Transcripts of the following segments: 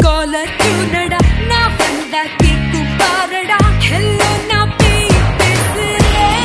collar டியூனடா நான் வந்தா கேக்கும் பாரடா ஹலோ நான் பேய் பேசுறேன்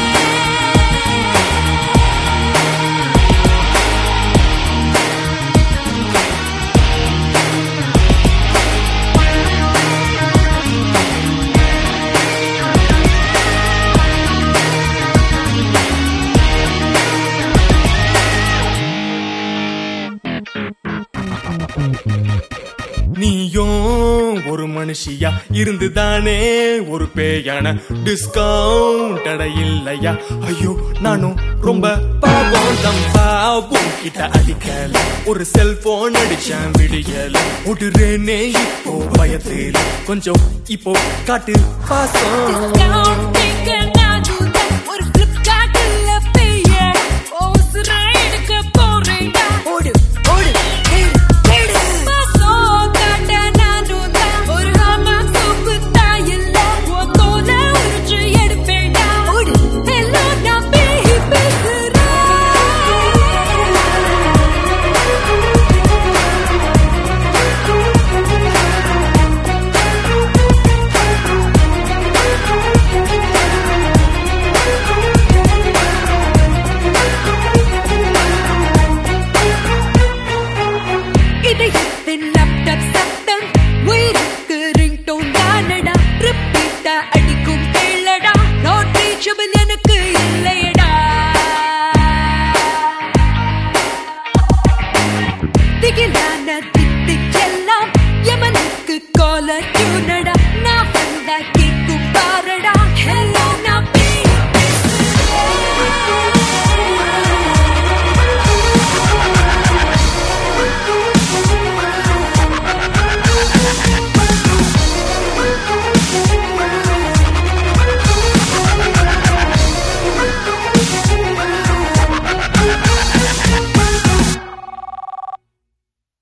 நீயும் ஒரு மனுஷியா இருந்துதானே ஒரு பேயான டிஸ்கவுண்ட் அட இல்லையா ஐயோ நானும் ரொம்ப பாவம் தம்பா கிட்ட அடிக்கல ஒரு செல்போன் அடிச்சேன் விடியல விடுறேனே இப்போ பயத்தில் கொஞ்சம் இப்போ காட்டு பாசம் Discount கேக்க நானும் தான் ஒரு Flipkartல பேய ஓசுரா எடுக்க போறேன்டா ஓடு ஓடு தேடு தேடு பாசம் காட்ட நானும் தான் ஒரு ஹமாம் சோப்பு தாயில்ல உன் தோலை உரிச்சு எடுப்பேன்டா ஓடு ஹலோ நான் பேய் பேசுறேன் இதயத்தின் லேப்டாப் சத்தம் உயிருக்கு ரிங்டோன் தானடா ரிப்பீட்டா அடிக்கும் கேளடா நாட் ரீச்சபிள் எனக்கு இல்லையடா திகிலான திட்டுக்கெல்லாம் யமனுக்கு காலர் டியூனடா நான் வந்தா கேக்கும் பாரடா ஹலோ நான் பேய்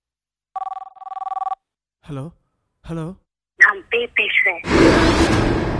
ஹலோ ஹலோ நான் பேய் பேசுறேன்